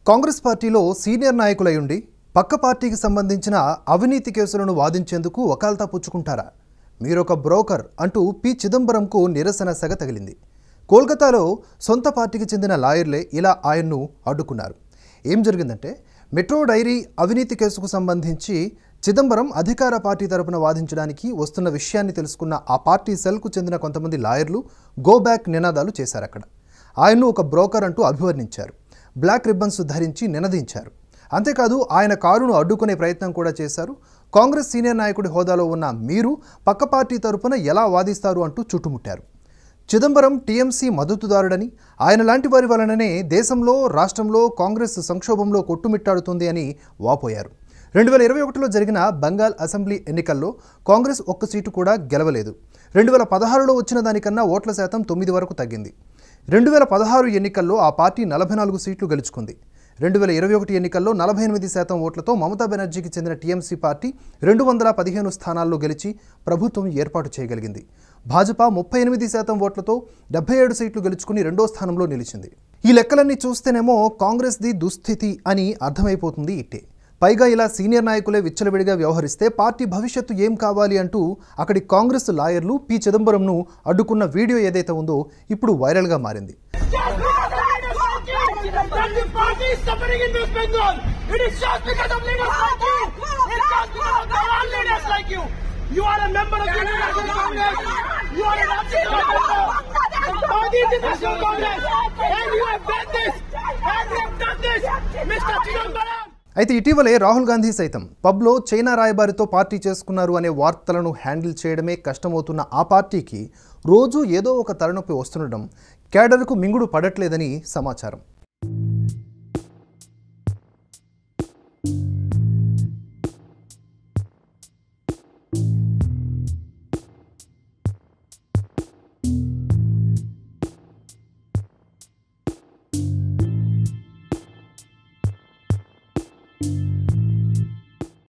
కాంగ్రెస్ పార్టీలో సీనియర్ నాయకులై ఉండి పక్క పార్టీకి సంబంధించిన అవినీతి కేసులను వాదించేందుకు వకాల్తా పుచ్చుకుంటారా మీరొక బ్రోకర్ అంటూ పి చిదంబరంకు నిరసన సెగ తగిలింది కోల్కతాలో సొంత పార్టీకి చెందిన లాయర్లే ఇలా ఆయన్ను అడ్డుకున్నారు ఏం జరిగిందంటే మెట్రో డైరీ అవినీతి కేసుకు సంబంధించి చిదంబరం అధికార పార్టీ తరపున వాదించడానికి వస్తున్న విషయాన్ని తెలుసుకున్న ఆ పార్టీ సెల్కు చెందిన కొంతమంది లాయర్లు గో బ్యాక్ నినాదాలు చేశారు అక్కడ ఆయన్ను ఒక బ్రోకర్ అంటూ అభివర్ణించారు బ్లాక్ రిబ్బన్స్ ధరించి నినదించారు అంతేకాదు ఆయన కారును అడ్డుకునే ప్రయత్నం కూడా చేశారు కాంగ్రెస్ సీనియర్ నాయకుడి హోదాలో ఉన్న మీరు పక్క పార్టీ తరపున ఎలా వాదిస్తారు అంటూ చుట్టుముట్టారు చిదంబరం టీఎంసీ మద్దతుదారుడని ఆయన లాంటి వారి వలననే దేశంలో రాష్ట్రంలో కాంగ్రెస్ సంక్షోభంలో కొట్టుమిట్టాడుతుంది అని వాపోయారు రెండు వేల ఇరవై ఒకటిలో జరిగిన బంగాల్ అసెంబ్లీ ఎన్నికల్లో కాంగ్రెస్ ఒక్క సీటు కూడా గెలవలేదు రెండు వేల పదహారులో వచ్చిన దానికన్నా ఓట్ల శాతం తొమ్మిది వరకు తగ్గింది రెండు వేల పదహారు ఎన్నికల్లో ఆ పార్టీ నలభై నాలుగు సీట్లు గెలుచుకుంది రెండు వేల ఇరవై ఒకటి ఎన్నికల్లో నలభై ఎనిమిది శాతం ఓట్లతో మమతా బెనర్జీకి చెందిన టీఎంసీ పార్టీ రెండు వందల పదిహేను స్థానాల్లో గెలిచి ప్రభుత్వం ఏర్పాటు చేయగలిగింది భాజపా ముప్పై ఎనిమిది శాతం ఓట్లతో డెబ్బై ఏడు సీట్లు గెలుచుకుని రెండో స్థానంలో నిలిచింది ఈ లెక్కలన్నీ చూస్తేనేమో కాంగ్రెస్ది దుస్థితి అని అర్థమైపోతుంది ఇట్టే పైగా ఇలా సీనియర్ నాయకులే విచ్చలవిడిగా వ్యవహరిస్తే పార్టీ భవిష్యత్తు ఏం కావాలి అంటూ అక్కడి కాంగ్రెస్ లాయర్లు పి చిదంబరంను అడ్డుకున్న వీడియో ఏదైతే ఉందో ఇప్పుడు వైరల్గా మారింది That the party is suffering in West Bengal. It is just because of leaders like you. It's just because of there are leaders like you. You are a member of the International Congress. You are a Rajya member of Modi International Congress. And you have done this. And you have done this, Mr. Chidambaram. అయితే ఇటీవలే రాహుల్ గాంధీ సైతం పబ్లో China రాయబారితో party చేసుకున్నారు అనే వార్తలను handle చేయడమే కష్టమవుతున్న ఆ పార్టీకి రోజు ఏదో ఒక తలనొప్పి వస్తుండడం కేడర్కు మింగుడు పడట్లేదని సమాచారం